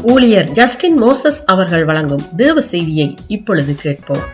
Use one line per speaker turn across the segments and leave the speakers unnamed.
ஊழியர் Justin Moses அவர்கள் வழங்கும் தேவ செய்தியை இப்பொழுது கேட்போம்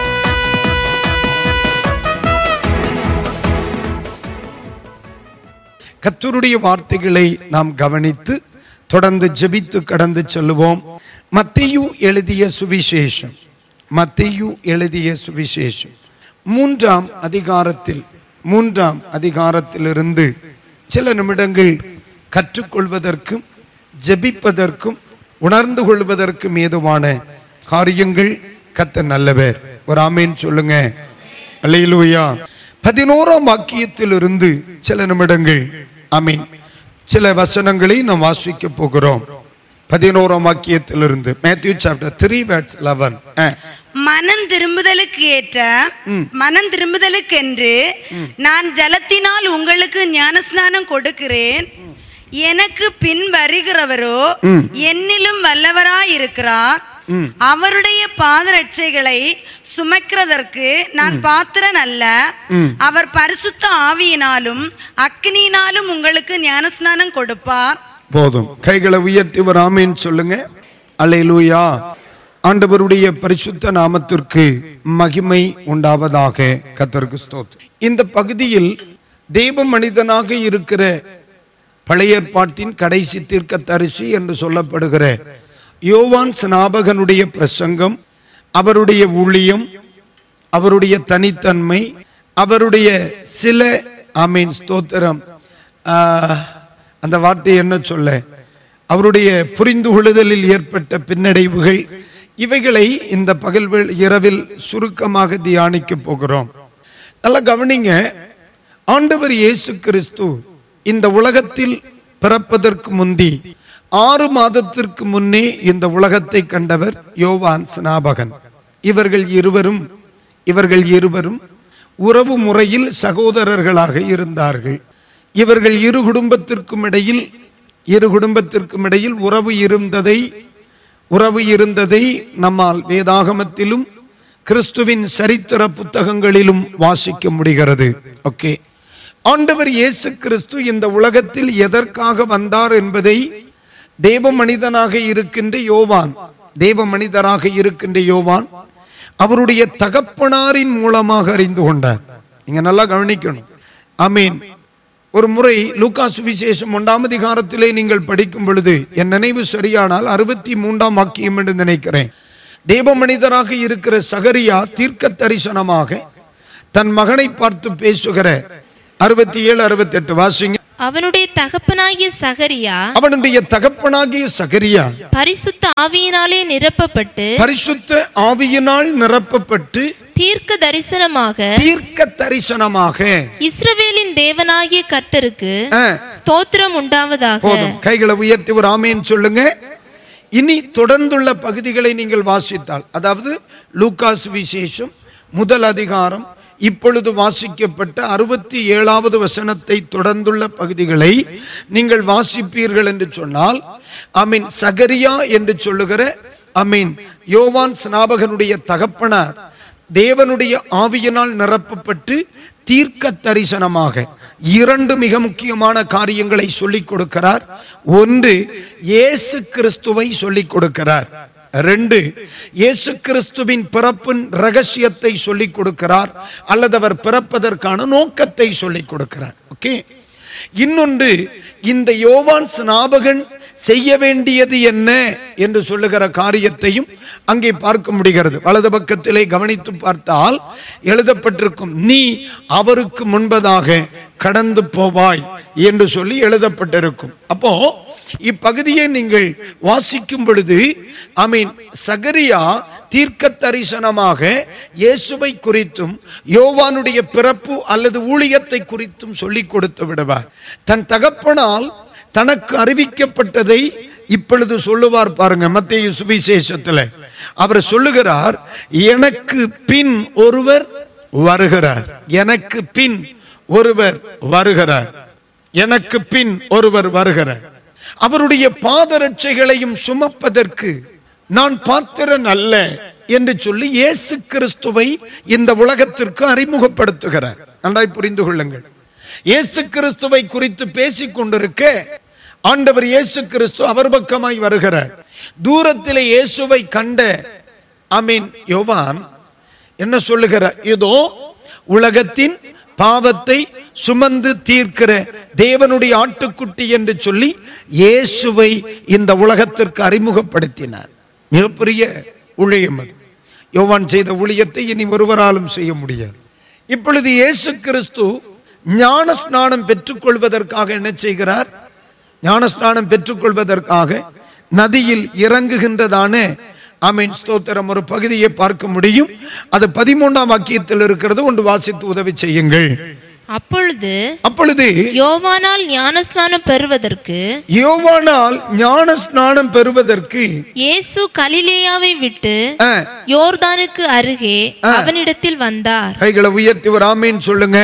கர்த்தருடைய வார்த்தைகளை நாம் கவனித்து தொடர்ந்து ஜெபித்து கடந்து செல்லுவோம் மத்தியு எழுதிய சுவிசேஷம் மத்தியு எழுதிய சுவிசேஷம் மூன்றாம் அதிகாரத்தில் மூன்றாம் அதிகாரத்திலிருந்து சில நிமிடங்கள் கற்றுக்கொள்வதற்கும் ஜெபிப்பதற்கும் உணர்ந்து கொள்வதற்கும் ஏதுவான காரியங்கள் கத்த நல்லவர் ஒரு ஆமேன் சொல்லுங்க அல்லேலூயா பதினோராம் வாக்கியத்திலிருந்து சில நிமிடங்கள் அமீன் சில வசனங்களை நாம் வாசிக்க போகிறோம் பதினோராம் வாக்கியத்திலிருந்து Matthew chapter three words eleven
மனம் திரும்புதலுக்கு ஏற்ற மனம் திரும்புதலுக்கென்று நான் ஜலத்தினால் உங்களுக்கு ஞானஸ்நானம் கொடுக்கிறேன் எனக்கு பின் வருகிறவரோ என்னிலும் வல்லவராயிருக்கிறார் அவருடைய பாதரட்சைகளை சுமக்கிறதற்கு நான் பாத்திரன் அல்ல அவர் பரிசுத்த ஆவியினாலும் அக்னியினாலும் உங்களுக்கு ஞானஸ்நானம் கொடுப்பார்
போதும் கைகளை உயர்த்தி ஒரு ஆமேன் சொல்லுங்க அல்லேலூயா ஆண்டவருடைய பரிசுத்த நாமத்திற்கு மகிமை உண்டாவதாக கத்தருக்கு ஸ்தோத்திரம் இந்த பகுதியில் தேவ மனிதனாக இருக்கிற பழைய ஏற்பாட்டின் கடைசி தீர்க்க தரிசி என்று சொல்லப்படுகிற யோவான் ஸ்நாபகனுடைய பிரசங்கம் அவருடைய ஊழியம் அவருடைய தனித்தன்மை அவருடைய சில ஆமீன் ஸ்தோத்திரம் ஆஹ், அந்த வார்த்தை என்ன சொல்ல அவருடைய புரிந்து கொள்ளுதலில் ஏற்பட்ட பின்னடைவுகள் இவைகளை இந்த பகல் வேளை- இரவில் சுருக்கமாக தியானிக்க போகிறோம் நல்லா கவனிங்க ஆண்டவர் இயேசு கிறிஸ்து இந்த உலகத்தில் பிறப்பதற்கு முந்தி ஆறு மாதத்திற்கு முன்னே இந்த உலகத்தை கண்டவர் யோவான் ஸ்நாபகன் இவர்கள் இருவரும் இவர்கள் இருவரும் உறவு முறையில் சகோதரர்களாக இருந்தார்கள் இவர்கள் இரு குடும்பத்திற்கும் இடையில் இரு குடும்பத்திற்கும் இடையில் உறவு இருந்ததை உறவு இருந்ததை நம்மால் வேதாகமத்திலும் கிறிஸ்துவின் சரித்திர புத்தகங்களிலும் வாசிக்க முடிகிறது ஓகே ஆண்டவர் இயேசு கிறிஸ்து இந்த உலகத்தில் எதற்காக வந்தார் என்பதை தேவ மனிதனாக இருக்கின்ற யோவான் தேவ மனிதராக இருக்கின்ற யோவான் அவருடைய தகப்பனாரின் மூலமாக அறிந்து கொண்டார் நீங்க நல்லா கவனிக்கணும் ஆமீன் ஒரு முறை லூக்கா சுவிசேஷம் ஒன்றாம் அதிகாரத்திலே நீங்கள் படிக்கும் பொழுது என் நினைவு சரியானால் அறுபத்தி மூன்றாம் வாக்கியம் என்று நினைக்கிறேன் தேவ மனிதராக இருக்கிற சகரியா தீர்க்க தரிசனமாக தன் மகனை பார்த்து பேசுகிற அறுபத்தி ஏழு அறுபத்தி எட்டு வாசிங்க
அவனுடைய தகப்பனாகிய சகரியா
அவனுடைய தகப்பனாகிய சகரியா
பரிசுத்த ஆவியினாலே நிரப்பப்பட்டு
பரிசுத்த ஆவியினால் நிரப்பப்பட்டு
தீர்க்க தரிசனமாக
தீர்க்க தரிசனமாக
இஸ்ரவேலின் தேவனாகிய கர்த்தருக்கு
ஆ,
ஸ்தோத்திரம் உண்டாவதாக
போதும் கைகளை உயர்த்தி ஒரு ஆமேன்னு சொல்லுங்க இனி தொடர்ந்துள்ள பகுதிகளை நீங்கள் வாசித்தால் அதாவது லூகாஸ் விசேஷம் முதல் அதிகாரம் இப்பொழுது வாசிக்கப்பட்ட அறுபத்தி ஏழாவது வசனத்தை தொடர்ந்துள்ள பகுதிகளை நீங்கள் வாசிப்பீர்கள் என்று சொன்னால் அமீன் சகரியா என்று சொல்லுகிற அமீன் யோவான் ஸ்நாபகனுடைய தகப்பனார் தேவனுடைய ஆவியினால் நிரப்பப்பட்டு தீர்க்க தரிசனமாக இரண்டு மிக முக்கியமான காரியங்களை சொல்லிக் கொடுக்கிறார் ஒன்று இயேசு கிறிஸ்துவை சொல்லிக் கொடுக்கிறார் ரெண்டு இயேசு கிறிஸ்துவின் பிறப்பின் ரகசியத்தை சொல்லிக் கொடுக்கிறார் அல்லது அவர் பிறப்பதற்கான நோக்கத்தை சொல்லிக் கொடுக்கிறார் ஓகே இன்னொன்று இந்த யோவான் ஸ்நாபகன் செய்ய வேண்டியது என்ன என்று சொல்லுகிற காரியத்தையும் அங்கே பார்க்க முடிகிறது வலது பக்கத்திலே கவனித்து பார்த்தால் எழுதப்பட்டிருக்கும் நீ அவருக்கு முன்பதாக கடந்து போவாய் என்று சொல்லி எழுதப்பட்டிருக்கும் அப்போ இப்பகுதியை நீங்கள் வாசிக்கும் பொழுது ஐ மீன் சகரியா தீர்க்க தரிசனமாக இயேசுவை குறித்தும் யோவானுடைய பிறப்பு அல்லது ஊழியத்தை குறித்தும் சொல்லிக் கொடுத்து விடுவார் தன் தகப்பனால் தனக்கு அறிவிக்கப்பட்டதை இப்பொழுது சொல்லுவார் பாருங்க மத்திய சுவிசேஷத்துல அவர் சொல்லுகிறார் எனக்கு பின் ஒருவர் வருகிறார் எனக்கு பின் ஒருவர் வருகிறார் எனக்கு பின் ஒருவர் வருகிறார் அவருடைய பாதரட்சைகளையும் சுமப்பதற்கு நான் பாத்திரன் அல்ல என்று சொல்லி இயேசு கிறிஸ்துவை இந்த உலகத்திற்கு அறிமுகப்படுத்துகிறார் நன்றாய் புரிந்து கொள்ளுங்கள் இயேசு கிறிஸ்துவை குறித்து பேசிக் கொண்டிருக்க ஆண்டவர் இயேசு கிறிஸ்து அவர் பக்கமாய் வருகிறார் தூரத்திலே இயேசுவை கண்ட அமீன் யோவான் என்ன சொல்லுகிறார் இதோ உலகத்தின் பாவத்தை சுமந்து தீர்க்கிற தேவனுடைய ஆட்டுக்குட்டி என்று சொல்லி இயேசுவை இந்த உலகத்திற்கு அறிமுகப்படுத்தினார் மிகப்பெரிய ஊழியம் அது யோவான் செய்த ஊழியத்தை இனி ஒருவராலும் செய்ய முடியாது இப்பொழுது இயேசு கிறிஸ்து ஞான ஸ்நானம் பெற்றுக்கொள்வதற்காக என்ன செய்கிறார் ஞான ஸ்நானம் பெற்றுக்கொள்வதற்காக நதியில் இறங்குகின்றதான ஆமீன் ஸ்தோத்திரம் ஒரு பகுதியை பார்க்க முடியும் அது பதிமூன்றாம் வாக்கியத்தில் இருக்கிறது ஒன்று வாசித்து உதவி செய்யுங்கள்
அப்பொழுது
அப்பொழுது
யோவானால் ஞானஸ்நானம் பெறுவதற்கு
யோவானால் ஞான ஸ்நானம் பெறுவதற்கு
இயேசு கலிலேயாவை விட்டு
ஆ,
யோர்தானுக்கு அருகே அவனிடத்தில் வந்தார்
கைகளை உயர்த்தி ஒரு ஆமீன் சொல்லுங்க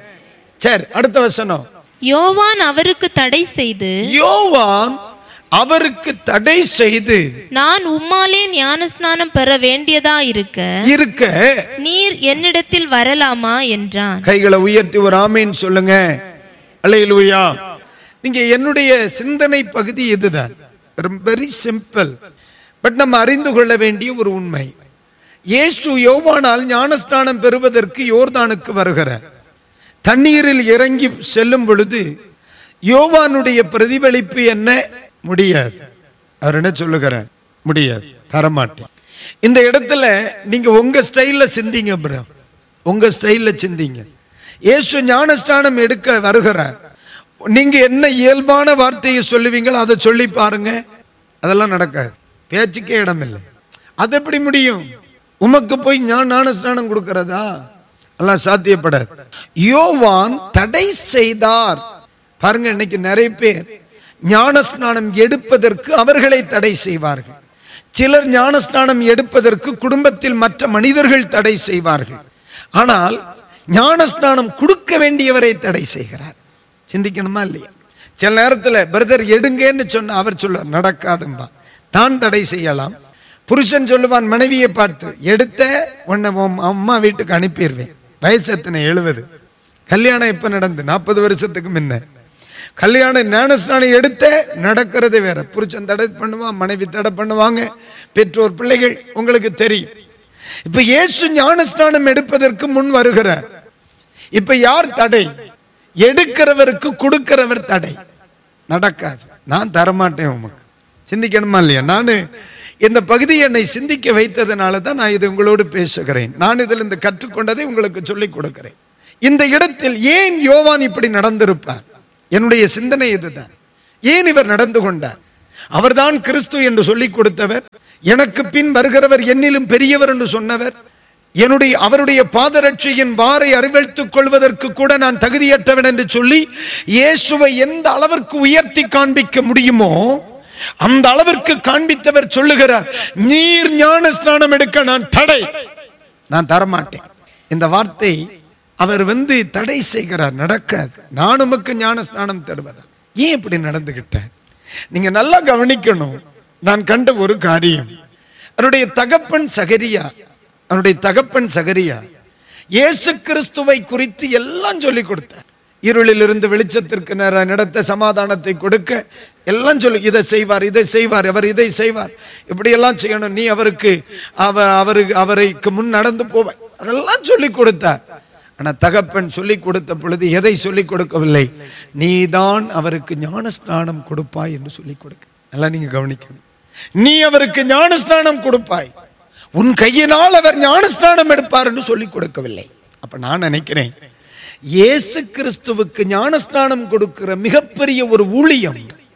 சரி அடுத்த வசனம்
யோவான் அவருக்கு தடை செய்து
யோவான் அவருக்கு தடை செய்து
நான் உம்மாலே ஞானஸ்நானம் பெற வேண்டியதா இருக்க
இருக்க
நீர் என்னிடத்தில் வரலாமா என்றான்
கைகளை உயர்த்தி ஒரு ஆமீன் சொல்லுங்க அல்லேலூயா நீங்க என்னுடைய சிந்தனை பகுதி இதுதான் வெரி சிம்பிள் பட் நம்ம அறிந்து கொள்ள வேண்டிய ஒரு உண்மை இயேசு யோவானால் ஞானஸ்நானம் பெறுவதற்கு யோர்தானுக்கு வருகிறார் தண்ணீரில் இறங்கி செல்லும் பொழுது யோவானுடைய பிரதிபலிப்பு என்ன முடியாது அவர் என்ன சொல்லுகிறார் முடியாது தரமாட்டேன் இந்த இடத்துல நீங்க உங்க ஸ்டைல்ல சிந்திங்க ப்ரோ உங்க ஸ்டைல்ல சிந்திங்க இயேசு ஞானஸ்நானம் எடுக்க வருகிறார் நீங்க என்ன இயல்பான வார்த்தையை சொல்லுவீங்களோ அதை சொல்லி பாருங்க அதெல்லாம் நடக்காது பேச்சுக்கே இடம் இல்லை அது எப்படி முடியும் உமக்கு போய் ஞான ஞானஸ்நானம் கொடுக்கிறதா எல்லாம் சாத்தியப்படாது யோவான் தடை செய்தார் பாருங்க இன்னைக்கு நிறைய பேர் ஞானஸ்நானம் எடுப்பதற்கு அவர்களை தடை செய்வார்கள் சிலர் ஞானஸ்நானம் எடுப்பதற்கு குடும்பத்தில் மற்ற மனிதர்கள் தடை செய்வார்கள் ஆனால் ஞானஸ்நானம் கொடுக்க வேண்டியவரை தடை செய்கிறார் சிந்திக்கணுமா இல்லையா சில நேரத்துல பிரதர் எடுங்கன்னு சொன்ன அவர் சொல்லுவார் நடக்காதும்பா தான் தடை செய்யலாம் புருஷன் சொல்லுவான் மனைவியை பார்த்து எடுத்த உன்னை உன் அம்மா வீட்டுக்கு அனுப்பிடுவேன் வயசு எத்தனை எழுபது கல்யாணம் எப்ப நடந்து நாற்பது வருஷத்துக்கு முன்ன கல்யாணம் ஞானஸ்நானம் எடுத்த நடக்கிறது வேற புருஷன் தடை பண்ணுவான் மனைவி தடை பண்ணுவாங்க பெற்றோர் பிள்ளைகள் உங்களுக்கு தெரியும் இப்ப இயேசு ஞானஸ்நானம் எடுப்பதற்கு முன் வருகிறார் இப்ப யார் தடை எடுக்கிறவருக்கு கொடுக்கிறவர் தடை நடக்காது நான் தரமாட்டேன் உமக்கு சிந்திக்கணுமா இல்லையா நான் இந்த பகுதி என்னை சிந்திக்க வைத்ததுனால தான் நான் இது உங்களோடு பேசுகிறேன் நான் இதில் இந்த கற்றுக்கொண்டதை உங்களுக்கு சொல்லிக் கொடுக்கிறேன் இந்த இடத்தில் ஏன் யோவான் இப்படி நடந்திருப்பார் என்னுடைய சிந்தனை இதுதான் ஏன் இவர் நடந்து கொண்டார் அவர்தான் கிறிஸ்து என்று சொல்லிக் கொடுத்தவர் எனக்கு பின் வருகிறவர் என்னிலும் பெரியவர் என்று சொன்னவர் என்னுடைய அவருடைய பாதரட்சியின் வாரை அறிவித்துக் கொள்வதற்கு கூட நான் தகுதியற்றவன் என்று சொல்லி இயேசுவை எந்த அளவிற்கு உயர்த்தி காண்பிக்க முடியுமோ அந்த அளவிற்கு காண்பித்தவர் சொல்லுகிறார் நீர் ஞான ஸ்நானம் எடுக்க நான் தடை நான் தரமாட்டேன் இந்த வார்த்தை அவர் வந்து தடை செய்கிறார் நடக்காது நான் உமக்கு ஞான ஸ்நானம் தருவதா ஏன் இப்படி நடந்துகிட்டேன் நீங்க நல்லா கவனிக்கணும் நான் கண்ட ஒரு காரியம் அவருடைய தகப்பன் சகரியா அவருடைய தகப்பன் சகரியா இயேசு கிறிஸ்துவை குறித்து எல்லாம் சொல்லி கொடுத்தார் இருளில் இருந்து வெளிச்சத்திற்கு நேர நடத்த சமாதானத்தை கொடுக்க எல்லாம் சொல்லி இதை செய்வார் இதை செய்வார் அவர் இதை செய்வார் இப்படி எல்லாம் செய்யணும் நீ அவருக்கு அவ அவருக்கு அவருக்கு முன் நடந்து போவாய் அதெல்லாம் சொல்லி கொடுத்தார் ஆனா தகப்பன் சொல்லி கொடுத்த பொழுது எதை சொல்லி கொடுக்கவில்லை நீதான் அவருக்கு ஞான ஸ்நானம் கொடுப்பாய் என்று சொல்லி கொடுக்க நல்லா நீங்க கவனிக்கணும் நீ அவருக்கு ஞான ஸ்நானம் கொடுப்பாய் உன் கையினால் அவர் ஞான ஸ்நானம் எடுப்பார் என்று சொல்லி கொடுக்கவில்லை அப்ப நான் நினைக்கிறேன் இயேசு கிறிஸ்துவுக்கு ஞானஸ்நானம் கொடுக்கிற மிகப்பெரிய ஒரு ஊழியம்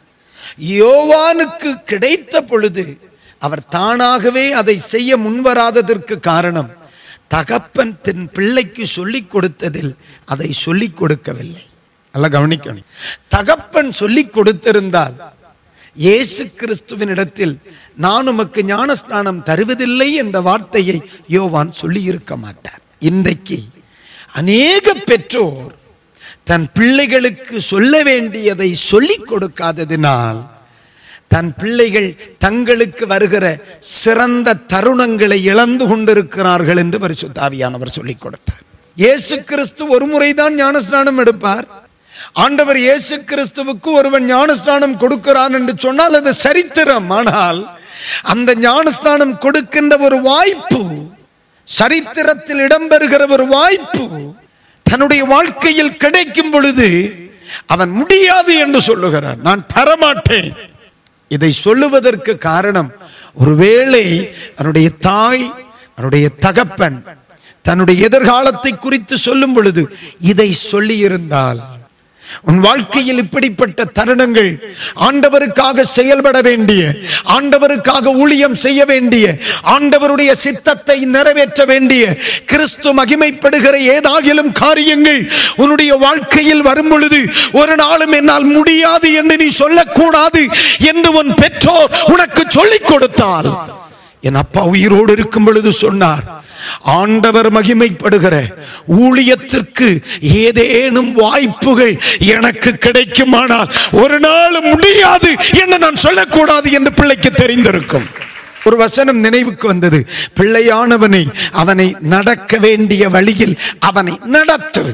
யோவானுக்கு கிடைத்த பொழுது அவர் தானாகவே அதை செய்ய முன்வராததற்கு காரணம் தகப்பன் தன் பிள்ளைக்கு சொல்லிக் கொடுத்ததில் அதை சொல்லிக் கொடுக்கவில்லை நல்லா கவனிக்கணும் தகப்பன் சொல்லிக் கொடுத்திருந்தால் இயேசு கிறிஸ்துவின் இடத்தில் நான் உமக்கு ஞானஸ்நானம் தருவதில்லை என்ற வார்த்தையை யோவான் சொல்லி இருக்க மாட்டார் இன்றைக்கு அநேக பெற்றோர் தன் பிள்ளைகளுக்கு சொல்ல வேண்டியதை சொல்லிக் கொடுக்காததினால் தன் பிள்ளைகள் தங்களுக்கு வருகிற சிறந்த தருணங்களை இழந்து கொண்டிருக்கிறார்கள் என்று பரிசுத்தாவியானவர் சொல்லிக் கொடுத்தார் இயேசு கிறிஸ்து ஒரு முறைதான் ஞானஸ்நானம் எடுப்பார் ஆண்டவர் இயேசு கிறிஸ்துவுக்கு ஒருவன் ஞானஸ்நானம் கொடுக்கிறான் என்று சொன்னால் அது சரித்திரம் ஆனால் அந்த ஞானஸ்நானம் கொடுக்கின்ற ஒரு வாய்ப்பு சரித்திரத்தில் இடம்பெறுகிற ஒரு வாய்ப்பு தன்னுடைய வாழ்க்கையில் கிடைக்கும் பொழுது அவன் முடியாது என்று சொல்லுகிறான் நான் தரமாட்டேன் இதை சொல்லுவதற்கு காரணம் ஒருவேளை அவனுடைய தாய் அவனுடைய தகப்பன் தன்னுடைய எதிர்காலத்தை குறித்து சொல்லும் பொழுது இதை சொல்லி இருந்தால் உன் வாழ்க்கையில் இப்படிப்பட்ட தருணங்கள் ஆண்டவருக்காக செயல்பட வேண்டிய ஆண்டவருக்காக ஊழியம் செய்ய வேண்டிய ஆண்டவருடைய சித்தத்தை நிறைவேற்ற வேண்டிய கிறிஸ்து மகிமைப்படுகிற ஏதாகிலும் காரியங்கள் உன்னுடைய வாழ்க்கையில் வரும் பொழுது ஒரு நாளும் என்னால் முடியாது என்று நீ சொல்லக்கூடாது என்று உன் பெற்றோர் உனக்கு சொல்லிக் கொடுத்தால் என் அப்பா உயிரோடு இருக்கும் பொழுது சொன்னார் ஆண்டவர் மகிமைப்படுகிற ஊழியத்திற்கு ஏதேனும் வாய்ப்புகள் எனக்கு கிடைக்குமானால் ஒரு நாள் முடியாது என்று நான் சொல்லக்கூடாது என்று பிள்ளைக்கு தெரிந்திருக்கும் ஒரு வசனம் நினைவுக்கு வந்தது பிள்ளையானவனை அவனை நடக்க வேண்டிய வழியில் அவனை நடத்து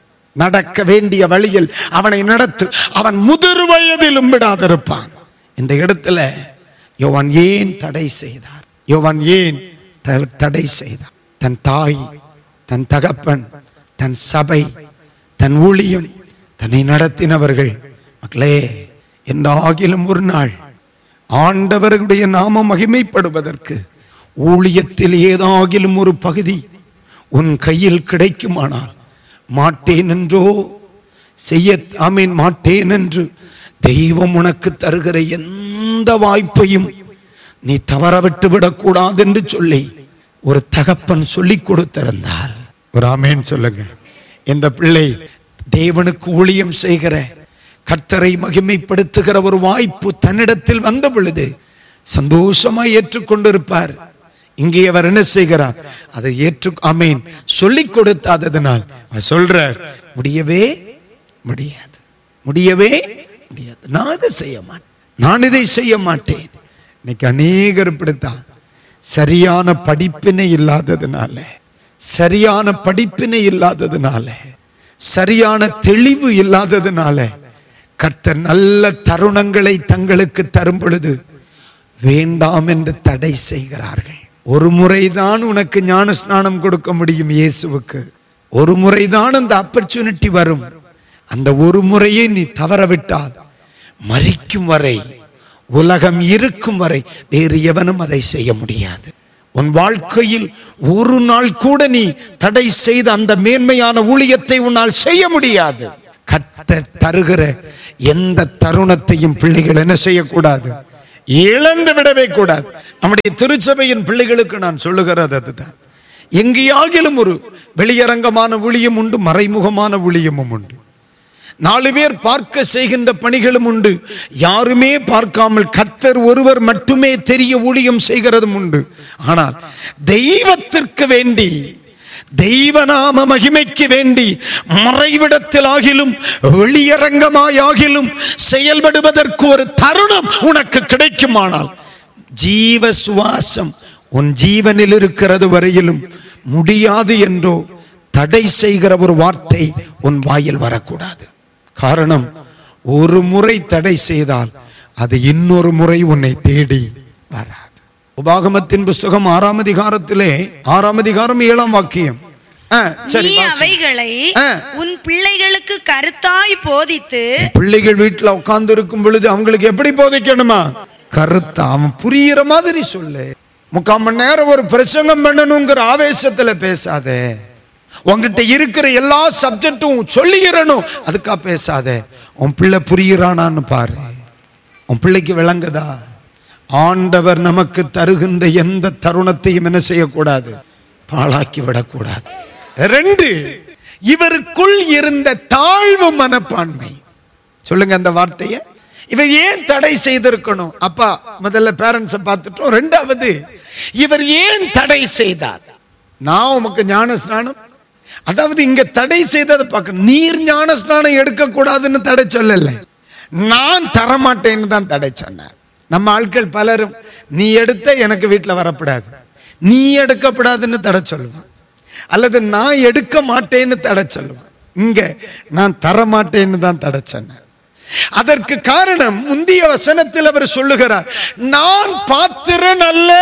நடக்க வேண்டிய வழியில் அவனை நடத்து அவன் முதிர் வயதிலும் விடாதிருப்பான் இந்த இடத்துல யோவான் ஏன் தடை செய்தார் யோவான் ஏன் த- தடை செய்தார் தன் தாய் தன் தகப்பன் தன் சபை தன் ஊழியம் தன்னை நடத்தினவர்கள் மக்களே எந்தாகிலும் ஒரு நாள் ஆண்டவருடைய நாமம் மகிமைப்படுவதற்கு ஊழியத்தில் ஏதாகிலும் ஒரு பகுதி உன் கையில் கிடைக்குமானால் மாட்டேன் என்றோ செய்ய ஆமீன் மாட்டேன் என்று தெய்வம் உனக்கு தருகிற எந்த வாய்ப்பையும் நீ தவற விட்டு விடக்கூடாது என்று சொல்லி ஒரு தகப்பன் சொல்லி கொடுத்திருந்தார் ஒரு ஆமேன் சொல்லுங்க இந்த பிள்ளை தேவனுக்கு ஊழியம் செய்கிற கர்த்தரை மகிமைப்படுத்துகிற ஒரு வாய்ப்பு தன்னிடத்தில் வந்த பொழுது சந்தோஷமா ஏற்றுக்கொண்டிருப்பார் இங்கே அவர் என்ன செய்கிறார் அதை ஏற்று ஆமேன் சொல்லிக் கொடுத்தாததனால் அவர் சொல்றார் முடியவே முடியாது முடியவே முடியாது நான் இதை செய்ய மாட்டேன் நான் இதை செய்ய மாட்டேன் இன்னைக்கு அநேகர் இப்படித்தான் சரியான படிப்பினை இல்லாததுனால சரியான படிப்பினை இல்லாததுனால சரியான தெளிவு இல்லாததுனால கர்த்தர் நல்ல தருணங்களை தங்களுக்கு தரும் பொழுது வேண்டாம் என்று தடை செய்கிறார்கள் ஒரு முறைதான் உனக்கு ஞான ஸ்நானம் கொடுக்க முடியும் இயேசுவுக்கு ஒரு முறைதான் அந்த ஆப்பர்ச்சுனிட்டி வரும் அந்த ஒரு முறையை நீ தவறவிட்டால் மறிக்கும் வரை உலகம் இருக்கும் வரை வேறு எவனும் அதை செய்ய முடியாது உன் வாழ்க்கையில் ஒரு நாள் கூட நீ தடை செய்த அந்த மேன்மையான ஊழியத்தை உன்னால் செய்ய முடியாது கத்த தருகிற எந்த தருணத்தையும் பிள்ளைகள் என்ன செய்யக்கூடாது இழந்து விடவே கூடாது நம்முடைய திருச்சபையின் பிள்ளைகளுக்கு நான் சொல்லுகிறது அதுதான் எங்கேயாகிலும் ஒரு வெளியரங்கமான ஊழியம் உண்டு மறைமுகமான ஊழியமும் உண்டு நாலு பேர் பார்க்க செய்கின்ற பணிகளும் உண்டு யாருமே பார்க்காமல் கர்த்தர் ஒருவர் மட்டுமே தெரிய ஊழியம் செய்கிறதும் உண்டு ஆனால் தெய்வத்திற்கு வேண்டி தெய்வநாம மகிமைக்கு வேண்டி மறைவிடத்தில் ஆகிலும் வெளியரங்கமாயாகிலும் செயல்படுவதற்கு ஒரு தருணம் உனக்கு கிடைக்குமானால் ஜீவ சுவாசம் உன் ஜீவனில் இருக்கிறது வரையிலும் முடியாது என்றோ தடை செய்கிற ஒரு வார்த்தை உன் வாயில் வரக்கூடாது காரணம் ஒரு முறை தடை செய்தால் அது இன்னொரு முறை உன்னை தேடி வராது உபாகமத்தின் புஸ்தகம் ஆறாம் அதிகாரத்திலே ஆறாம் அதிகாரம் ஏழாம் வாக்கியம் ஆ, சரி
நீ
வாசி.
அவைகளை
ஆ.
உன் பிள்ளைகளுக்கு கருத்தாய் போதித்து
பிள்ளைகள் வீட்டுல உட்கார்ந்து இருக்கும் பொழுது அவங்களுக்கு எப்படி போதிக்கணுமா கருத்தா அவன் புரியுற மாதிரி சொல்லு முக்கால் மணி நேரம் ஒரு பிரசங்கம் பண்ணணுங்கிற ஆவேசத்துல பேசாதே உன்கிட்ட இருக்கிற எல்லா சப்ஜெக்டும் சொல்லிக்கிறணும் அதுக்கா பேசாதே உன் பிள்ளை புரியுறானான்னு பாரு உன் பிள்ளைக்கு விளங்குதா ஆண்டவர் நமக்கு தருகின்ற எந்த தருணத்தையும் என்ன செய்யக்கூடாது பாழாக்கி விடக்கூடாது ரெண்டு இவருக்குள் இருந்த தாழ்வு மனப்பான்மை சொல்லுங்க அந்த வார்த்தைய இவர் ஏன் தடை செய்திருக்கணும் அப்பா முதல்ல பேரண்ட்ஸை பார்த்துட்டோம் ரெண்டாவது இவர் ஏன் தடை செய்தார் நான் உமக்கு ஞான ஸ்நானம் அதாவது இங்க தடை செய்ததை பார்க்க நீர் ஞான ஸ்நானம் எடுக்க கூடாதுன்னு தடை சொல்லல நான் தரமாட்டேன்னு தான் தடை சொன்னேன் நம்ம ஆட்கள் பலரும் நீ எடுத்த எனக்கு வீட்டில் வரப்படாது நீ எடுக்கப்படாதுன்னு தடை சொல்லுவான் அல்லது நான் எடுக்க மாட்டேன்னு தடை சொல்லுவேன் இங்க நான் தர மாட்டேன்னு தான் தடை சொன்னேன் அதற்கு காரணம் முந்திய வசனத்தில் அவர் சொல்லுகிறார் நான் பாத்திரன் அல்ல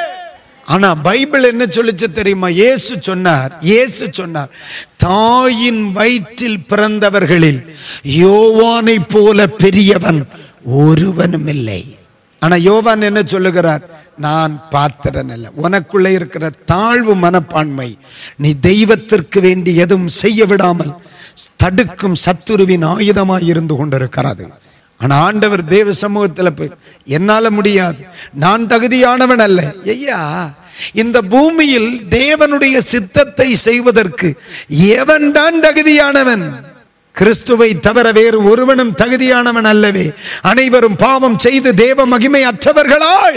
ஆனா பைபிள் என்ன சொல்லுச்சு தெரியுமா இயேசு சொன்னார் இயேசு சொன்னார் தாயின் வயிற்றில் பிறந்தவர்களில் யோவானை போல பெரியவன் ஒருவனும் இல்லை ஆனா யோவான் என்ன சொல்லுகிறார் நான் பாத்திரன் அல்ல உனக்குள்ள இருக்கிற தாழ்வு மனப்பான்மை நீ தெய்வத்திற்கு வேண்டி எதுவும் செய்ய விடாமல் தடுக்கும் சத்துருவின் ஆயுதமாய் இருந்து கொண்டிருக்கிறது ஆனா ஆண்டவர் தேவ சமூகத்துல போய் என்னால முடியாது நான் தகுதியானவன் அல்ல ஐயா இந்த பூமியில் தேவனுடைய சித்தத்தை செய்வதற்கு எவன் தான் தகுதியானவன் கிறிஸ்துவை தவிர வேறு ஒருவனும் தகுதியானவன் அல்லவே அனைவரும் பாவம் செய்து தேவ மகிமை அற்றவர்களாய்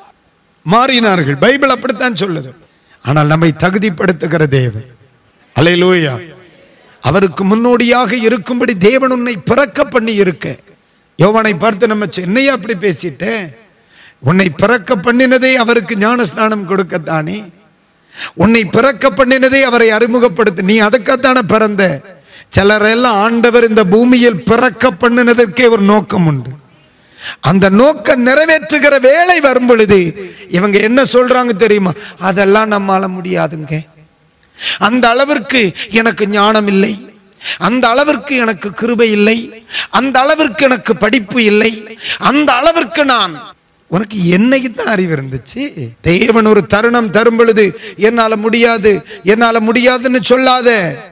மாறினார்கள் பைபிள் அப்படித்தான் சொல்லுது ஆனால் நம்மை தகுதிப்படுத்துகிற தேவன் அலையிலூயா அவருக்கு முன்னோடியாக இருக்கும்படி தேவன் உன்னை பிறக்க பண்ணி இருக்க யோவனை பார்த்து நம்ம என்னையா அப்படி பேசிட்டேன் உன்னை பிறக்க பண்ணினதே அவருக்கு ஞான ஸ்நானம் கொடுக்கத்தானே உன்னை பிறக்க பண்ணினதே அவரை அறிமுகப்படுத்த நீ அதுக்காத்தானே பிறந்த சிலரெல்லாம் ஆண்டவர் இந்த பூமியில் பிறக்க பண்ணினதற்கே ஒரு நோக்கம் உண்டு அந்த நோக்கம் நிறைவேற்றுகிற வேலை வரும் பொழுது இவங்க என்ன சொல்றாங்க தெரியுமா அதெல்லாம் நம்மால முடியாதுங்க அந்த அளவிற்கு எனக்கு ஞானம் இல்லை அந்த அளவிற்கு எனக்கு கிருபை இல்லை அந்த அளவிற்கு எனக்கு படிப்பு இல்லை அந்த அளவிற்கு நான் உனக்கு என்னைக்கு தான் அறிவு இருந்துச்சு தேவன் ஒரு தருணம் தரும் பொழுது என்னால முடியாது என்னால முடியாதுன்னு சொல்லாத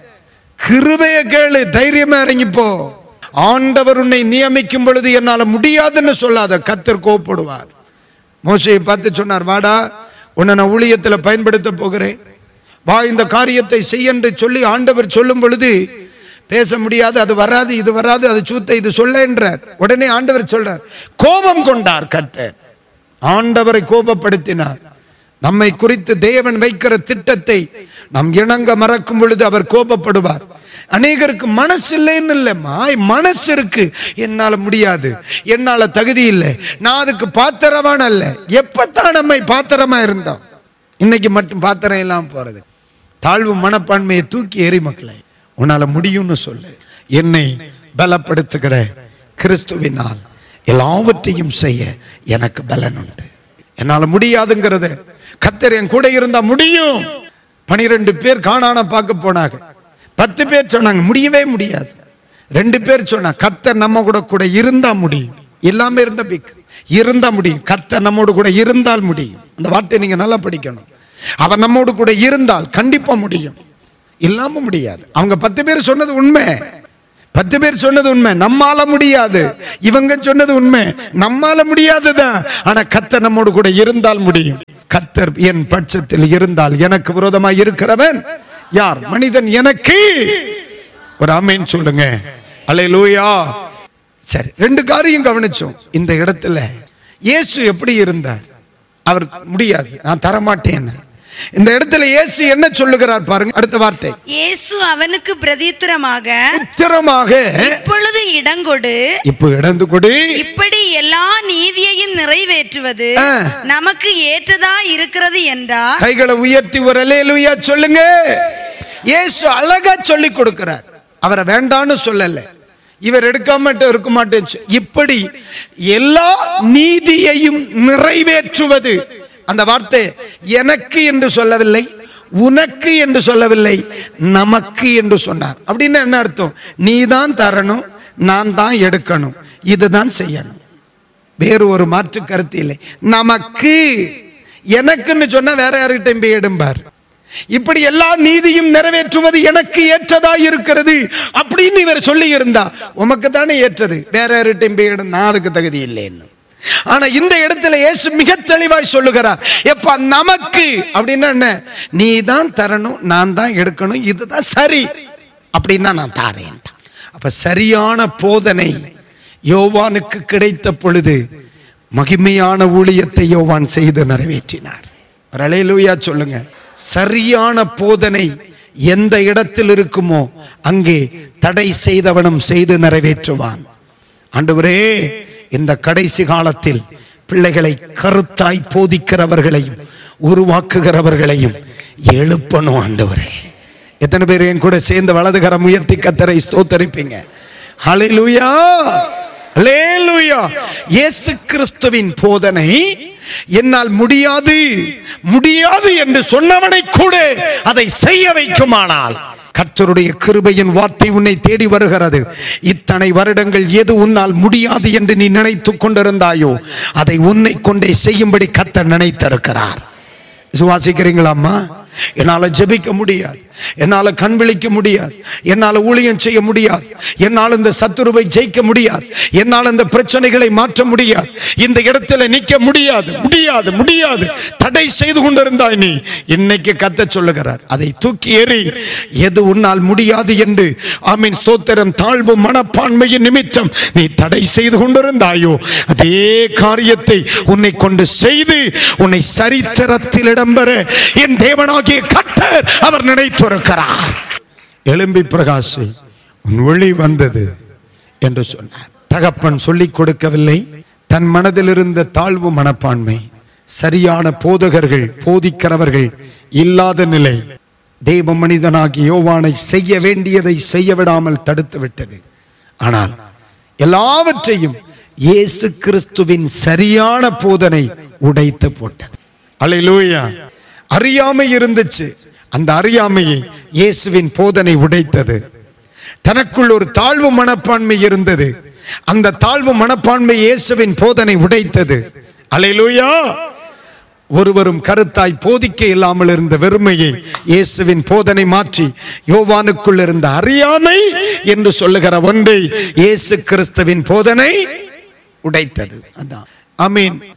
கிருபைய கேளு தைரியமா இறங்கிப்போ ஆண்டவர் உன்னை நியமிக்கும் பொழுது என்னால முடியாதுன்னு சொல்லாத கத்தர் கோப்படுவார் மோசையை பார்த்து சொன்னார் வாடா உன்னை நான் ஊழியத்துல பயன்படுத்த போகிறேன் வா இந்த காரியத்தை செய் என்று சொல்லி ஆண்டவர் சொல்லும் பொழுது பேச முடியாது அது வராது இது வராது அது சூத்த இது சொல்ல என்றார் உடனே ஆண்டவர் சொல்றார் கோபம் கொண்டார் கர்த்தர் ஆண்டவரை கோபப்படுத்தினார் நம்மை குறித்து தேவன் வைக்கிற திட்டத்தை நம் இணங்க மறக்கும் பொழுது அவர் கோபப்படுவார் அநேகருக்கு மனசு இல்லைன்னு இல்லைம்மா மனசு இருக்கு என்னால முடியாது என்னால தகுதி இல்லை நான் அதுக்கு பாத்திரமான அல்ல எப்பத்தான் நம்மை பாத்திரமா இருந்தோம் இன்னைக்கு மட்டும் பாத்திரம் இல்லாம போறது தாழ்வு மனப்பான்மையை தூக்கி எறி மக்களை உன்னால முடியும்னு சொல்லு என்னை பலப்படுத்துகிற கிறிஸ்துவினால் எல்லாவற்றையும் செய்ய எனக்கு பலன் உண்டு என்னால முடியாதுங்கிறத கத்தர் என் கூட இருந்தா முடியும் பனிரெண்டு பேர் காணான பார்க்க போனாங்க பத்து பேர் சொன்னாங்க முடியவே முடியாது ரெண்டு பேர் சொன்னாங்க கத்தர் நம்ம கூட கூட இருந்தா முடியும் எல்லாமே இருந்த பிக் இருந்தா முடியும் கத்தர் நம்மோடு கூட இருந்தால் முடியும் அந்த வார்த்தையை நீங்க நல்லா படிக்கணும் அவர் நம்மோடு கூட இருந்தால் கண்டிப்பா முடியும் இல்லாம முடியாது அவங்க பத்து பேர் சொன்னது உண்மை பத்து பேர் சொன்னது உண்மை நம்மால முடியாது இவங்க சொன்னது உண்மை நம்மால முடியாதுதான் ஆனா கத்தர் நம்மோடு கூட இருந்தால் முடியும் கத்தர் என் பட்சத்தில் இருந்தால் எனக்கு விரோதமாய் இருக்கிறவன் யார் மனிதன் எனக்கு ஒரு அமேன் சொல்லுங்க அல்லேலூயா சரி ரெண்டு காரியம் கவனிச்சோம் இந்த இடத்துல இயேசு எப்படி இருந்தார் அவர் முடியாது நான் தரமாட்டேன் இந்த இடத்துல இயேசு என்ன சொல்லுகிறார் பாருங்க அடுத்த வார்த்தை
இயேசு அவனுக்கு பிரதித்திரமாக
உத்திரமாக
இப்பொழுது இடங்கொடு
இப்போ இடந்து கொடு
இப்படி எல்லா நீதியையும் நிறைவேற்றுவது
ஆ.
நமக்கு ஏற்றதா இருக்கிறது என்றார்
கைகளை உயர்த்தி ஒரு அலேலுயா சொல்லுங்க இயேசு அழகா சொல்லி கொடுக்கிறார் அவரை வேண்டான்னு சொல்லல இவர் எடுக்காம இருக்க மாட்டேன் சொ- இப்படி எல்லா நீதியையும் நிறைவேற்றுவது அந்த வார்த்தை எனக்கு என்று சொல்லவில்லை உனக்கு என்று சொல்லவில்லை நமக்கு என்று சொன்னார் அப்படின்னு என்ன அர்த்தம் நீ தான் தரணும் நான் தான் எடுக்கணும் இதுதான் செய்யணும் வேறு ஒரு மாற்று கருத்து இல்லை நமக்கு எனக்குன்னு சொன்னா வேற யார்கிட்டையும் போய் எடும்பார் இப்படி எல்லா நீதியும் நிறைவேற்றுவது எனக்கு ஏற்றதா இருக்கிறது அப்படின்னு இவர் சொல்லி இருந்தா உமக்கு தானே ஏற்றது வேற யார்கிட்டையும் போய் எடு நான் அதுக்கு தகுதி இல்லைன்னு ஆனா இந்த இடத்துல இயேசு மிக தெளிவாய் சொல்லுகிறார் எப்ப நமக்கு அப்படின்னா என்ன நீ தான் தரணும் நான் தான் எடுக்கணும் இதுதான் சரி அப்படின்னா நான் தாரேன் அப்ப சரியான போதனை யோவானுக்கு கிடைத்த பொழுது மகிமையான ஊழியத்தை யோவான் செய்து நிறைவேற்றினார் ஒரு அலையிலூயா சொல்லுங்க சரியான போதனை எந்த இடத்தில் இருக்குமோ அங்கே தடை செய்தவனும் செய்து நிறைவேற்றுவான் ஆண்டவரே இந்த கடைசி காலத்தில் பிள்ளைகளை கருத்தாய் போதிக்கிறவர்களையும் உருவாக்குகிறவர்களையும் எழுப்பணும் ஆண்டவரே எத்தனை பேர் என் கூட சேர்ந்து வலதுகரம் உயர்த்தி கத்தரை ஸ்தோத்தரிப்பீங்க ஹalleluya அல்லேலூயா இயேசு கிறிஸ்துவின் போதனை என்னால் முடியாது முடியாது என்று சொன்னவனை கூட அதை செய்ய வைக்குமானால் கர்த்தருடைய கிருபையின் வார்த்தை உன்னை தேடி வருகிறது இத்தனை வருடங்கள் எது உன்னால் முடியாது என்று நீ நினைத்துக் கொண்டிருந்தாயோ அதை உன்னை கொண்டே செய்யும்படி கர்த்தர் நினைத்திருக்கிறார் விசுவாசிக்கிறீங்களாம்மா என்னால ஜெபிக்க முடியாது என்னால கண் விழிக்க முடியாது என்னால ஊழியம் செய்ய முடியாது என்னால் இந்த சத்துருவை ஜெயிக்க முடியாது என்னால் இந்த பிரச்சனைகளை மாற்ற முடியாது இந்த இடத்துல நிக்க முடியாது முடியாது முடியாது தடை செய்து கொண்டிருந்தாய் நீ இன்னைக்கு கத்த சொல்லுகிறார் அதை தூக்கி எறி எது உன்னால் முடியாது என்று ஆமீன் ஸ்தோத்திரம் தாழ்வு மனப்பான்மையின் நிமித்தம் நீ தடை செய்து கொண்டிருந்தாயோ அதே காரியத்தை உன்னை கொண்டு செய்து உன்னை சரித்திரத்தில் இடம்பெற என் தேவனாகிய கர்த்தர் அவர் நினைத்திருக்கிறார் எலும்பி பிரகாசி உன் ஒளி வந்தது என்று சொன்னார் தகப்பன் சொல்லிக் கொடுக்கவில்லை தன் மனதில் இருந்த தாழ்வு மனப்பான்மை சரியான போதகர்கள் போதிக்கிறவர்கள் இல்லாத நிலை தெய்வ மனிதனாகி யோவானை செய்ய வேண்டியதை செய்ய விடாமல் தடுத்து விட்டது ஆனால் எல்லாவற்றையும் இயேசு கிறிஸ்துவின் சரியான போதனை உடைத்து போட்டது அல்லேலூயா அறியாமை இருந்துச்சு அந்த அறியாமையை இயேசுவின் போதனை உடைத்தது தனக்குள் ஒரு தாழ்வு மனப்பான்மை இருந்தது அந்த தாழ்வு மனப்பான்மை இயேசுவின் போதனை உடைத்தது அல்லேலூயா ஒருவரும் கருத்தாய் போதிக்க இல்லாமல் இருந்த வெறுமையை இயேசுவின் போதனை மாற்றி யோவானுக்குள் இருந்த அறியாமை என்று சொல்லுகிற ஒன்றை இயேசு கிறிஸ்துவின் போதனை உடைத்தது அதான் அமீன்